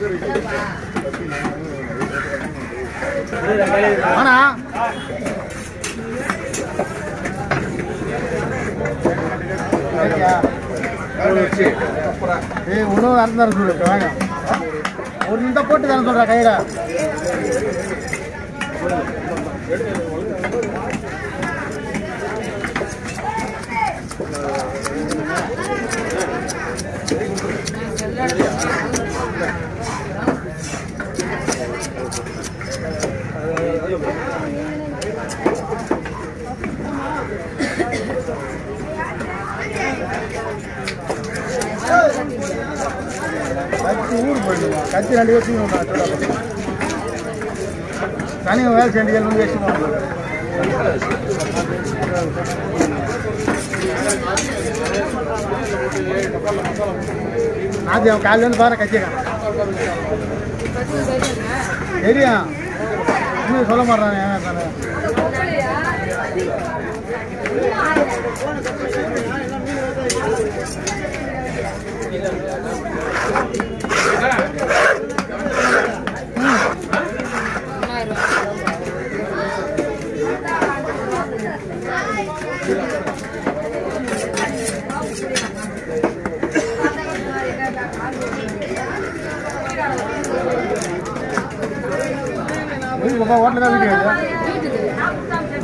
ஆனா ஏய் இன்னும் அறுந்து தர சொல்லு இப்ப வாங்க ஒரு இந்த போட்டு தர சொல்ற கையில கத்தி ஊர் போயிடுங்க கத்தி ரெண்டு வச்சுக்கணும் தனி வேலை செஞ்சு வந்து வச்சுக்கணும் ஆதி அவன் காலையில இருந்து பாரு கத்திக்கான் தெரியும் இன்னும் சொல்ல மாட்டான் ஏன் தானே வீட்டு பக்கம் ஹோட்டல் தான் வீட்டு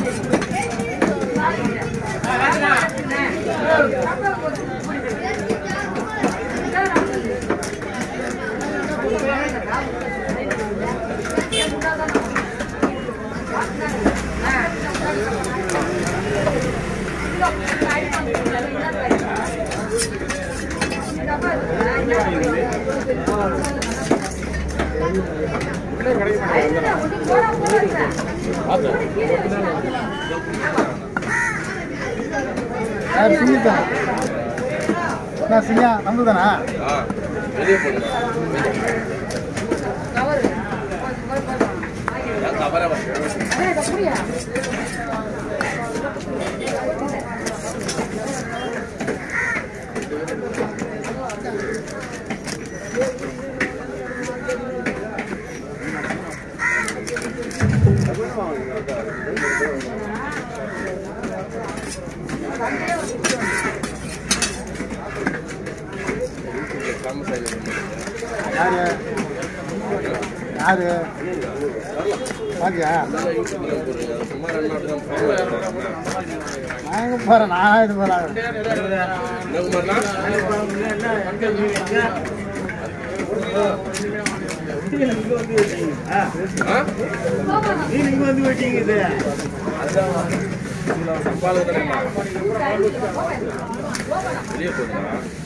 யார் சிங்கி தானே நான் சிங்கா நம்பு தானா வெளியே போடுங்க தவற யாரு யாரு பாத்தியா சும்மா ரெண்டு நாட்டு தான் போவேன் நான் எங்க போறேன் நான் இது போறேன் வெளியே போடுங்க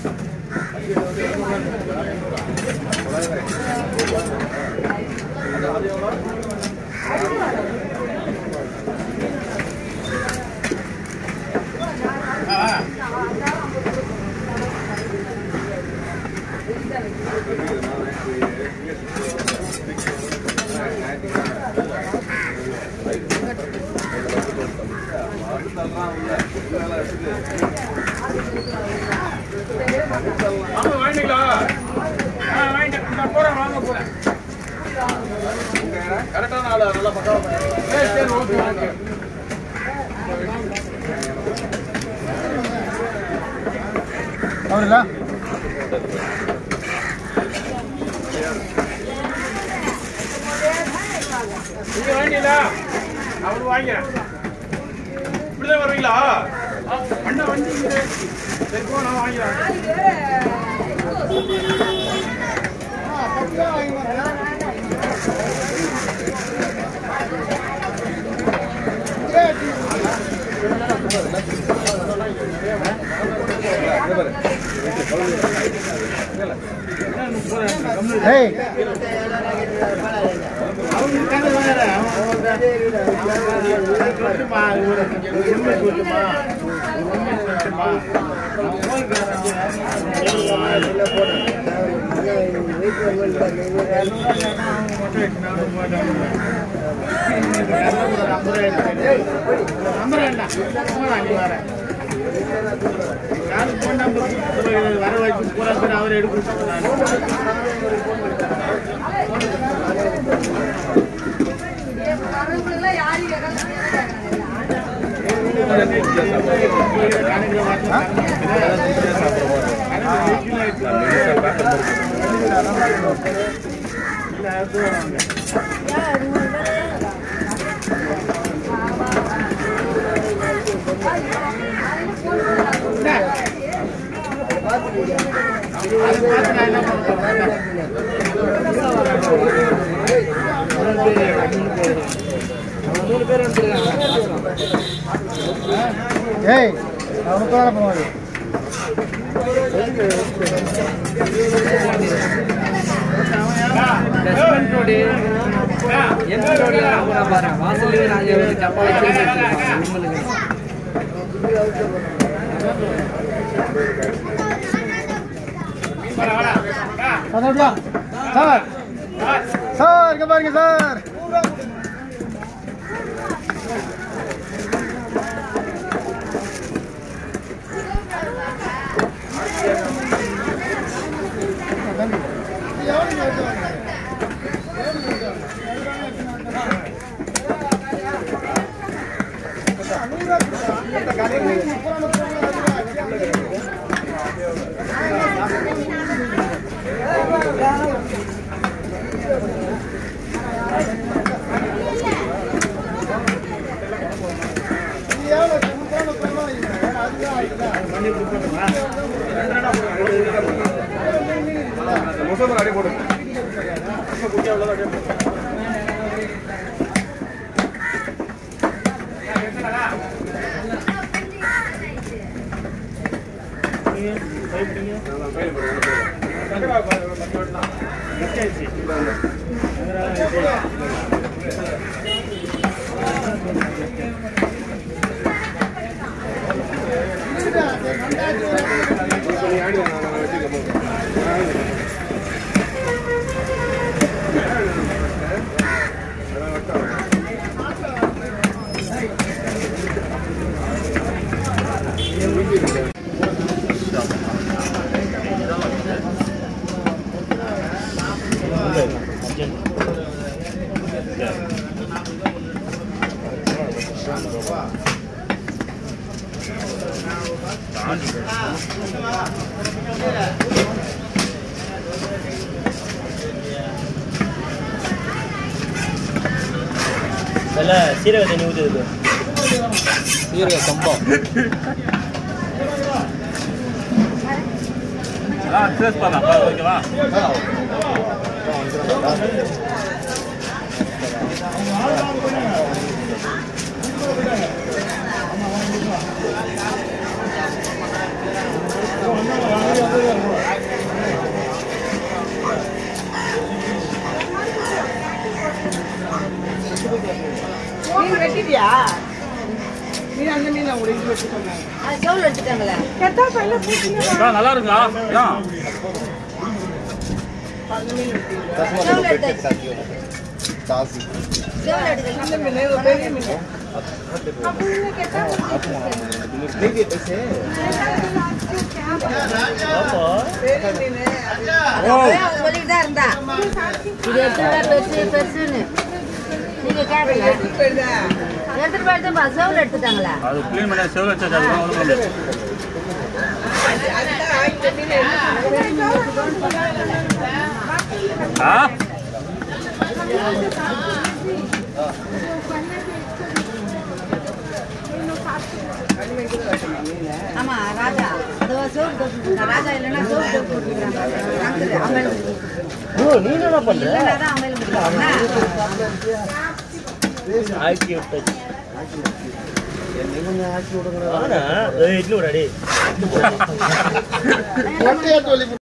கரெக்டான ஆளு நல்லா பக்கம் அவருல நீங்க வாங்கிங்களா அவரு வாங்கிறேன் இப்படிதான் வருவீங்களா அண்ணா வண்டி இங்க சரி போ நான் வாங்கிறேன் ஏய் வர வச்சு பூரா பேர் அவர் எடுக்க ஏய் அவனுக்கு தான் போவாது அதோடயா சார் சார் இங்க பாருங்க சார் முசோதர் அடி போடு நல்லா சீரக தண்ணி ஊற்றுது சீரக சம்பா ஓகேவா மீன் வெட்டிட்டியா மீன் அந்த மீன் உங்களுக்கு வெட்டி சொன்னாங்க அது செவுள் எடுத்துட்டாங்களே நல்லா இருக்குங்களா ஏன் செவுள் எடுத்தாச்சு காசு செவுள் எடுத்தாச்சு சின்ன மீன் இது பெரிய மீன் பெரிய மீன் அவன் சொல்லிட்டு தான் இருந்தா இது எடுத்துட்டா பெருசு பெருசுன்னு நீங்க கேட்கல போயிடுதா எடுத்துட்டு போயிட்டு செவுள் எடுத்துட்டாங்களா அது க்ளீன் பண்ணி செவல் வச்சா அது ஒன்றும் பண்ண முடியாது அதுதான் ஆயிரத்தி மீன் ஆ ஆமா ராஜா அது செவுள் போட்டுருக்காங்க ராஜா இல்லைன்னா செவுள் போட்டுருக்காங்க அமேல் நீ என்ன பண்ற இல்லைன்னா தான் அமேல் முடியும் ஆக்கி விட்டாச்சு ஆனா இட்லி விடாடி ஒட்டையா சொல்லி